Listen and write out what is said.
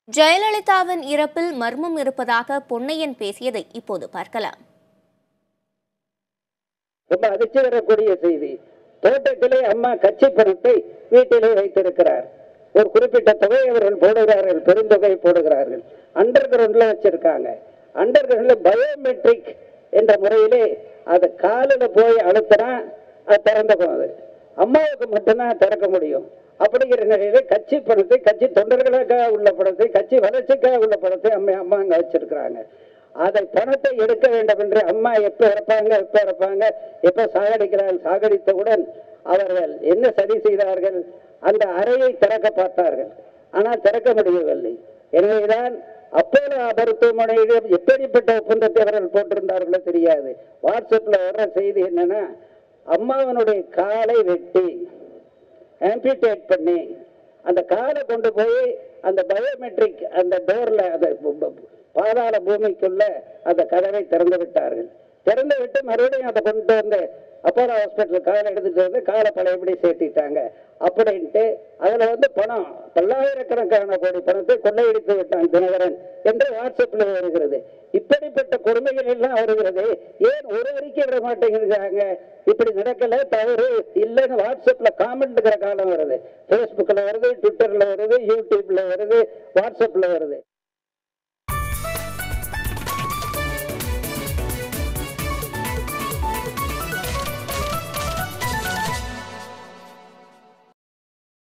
ஜெயலலிதாவின் இறப்பில் மர்மம் இருப்பதாக பொன்னையன் பேசியதை இப்போது பார்க்கலாம் ரொம்ப அதிர்ச்சி வரக்கூடிய செய்தி தோட்டத்திலே அம்மா கட்சி பணத்தை வீட்டிலே வைத்திருக்கிறார் ஒரு குறிப்பிட்ட தொகை அவர்கள் போடுகிறார்கள் பெருந்தொகை போடுகிறார்கள் அண்டர் கிரவுண்ட்ல வச்சிருக்காங்க அண்டர் கிரவுண்ட்ல பயோமெட்ரிக் என்ற முறையிலே அதை காலில் போய் அழுத்தினா அது திறந்து போகுது அம்மாவுக்கு மட்டும்தான் திறக்க முடியும் அப்படிங்கிற நிலையில கட்சி பணத்தை கட்சி தொண்டர்களுக்காக உள்ள பணத்தை கட்சி வளர்ச்சிக்காக உள்ள பணத்தை அம்மா அம்மா அங்க வச்சிருக்கிறாங்க அதை பணத்தை எடுக்க வேண்டும் என்று அம்மா எப்ப இறப்பாங்க எப்ப இறப்பாங்க எப்ப சாகடிக்கிறார்கள் சாகடித்தவுடன் அவர்கள் என்ன சதி செய்தார்கள் அந்த அறையை திறக்க பார்த்தார்கள் ஆனால் திறக்க முடியவில்லை எனவேதான் அப்போலோ மருத்துவமனையில் எப்படிப்பட்ட ஒப்பந்தத்தை அவர்கள் போட்டிருந்தார்களோ தெரியாது வாட்ஸ்அப்ல வர்ற செய்தி என்னன்னா அம்மாவனுடைய காலை வெட்டி ஆம்பிடேட் பண்ணி அந்த காலை கொண்டு போய் அந்த பயோமெட்ரிக் அந்த டோர்ல அந்த பு- பு- பாதாள பூமிக்குள்ள அந்த கதவை திறந்து விட்டார்கள் திறந்து விட்டு மறுபடியும் அதை கொண்டு வந்து அப்போலோ ஹாஸ்பிட்டல் காலை எடுத்துட்டு வந்து காலை பழையபடி சேர்த்திட்டாங்க அப்படின்ட்டு அதுல வந்து பணம் பல்லாயிரக்கணக்கான கோடி பணத்தை கொள்ளையடித்து விட்டான் தினகரன் என்று வாட்ஸ்அப்ல வருகிறது இப்படிப்பட்ட கொடுமைகள் எல்லாம் வருகிறது ஏன் ஒரு அறிக்கை விட மாட்டேங்கிறாங்க இப்படி நடக்கல தவறு இல்லைன்னு வாட்ஸ்அப்ல காமெண்ட்ங்கிற காலம் வருது ஃபேஸ்புக்ல வருது ட்விட்டர்ல வருது யூடியூப்ல வருது வாட்ஸ்அப்ல வருது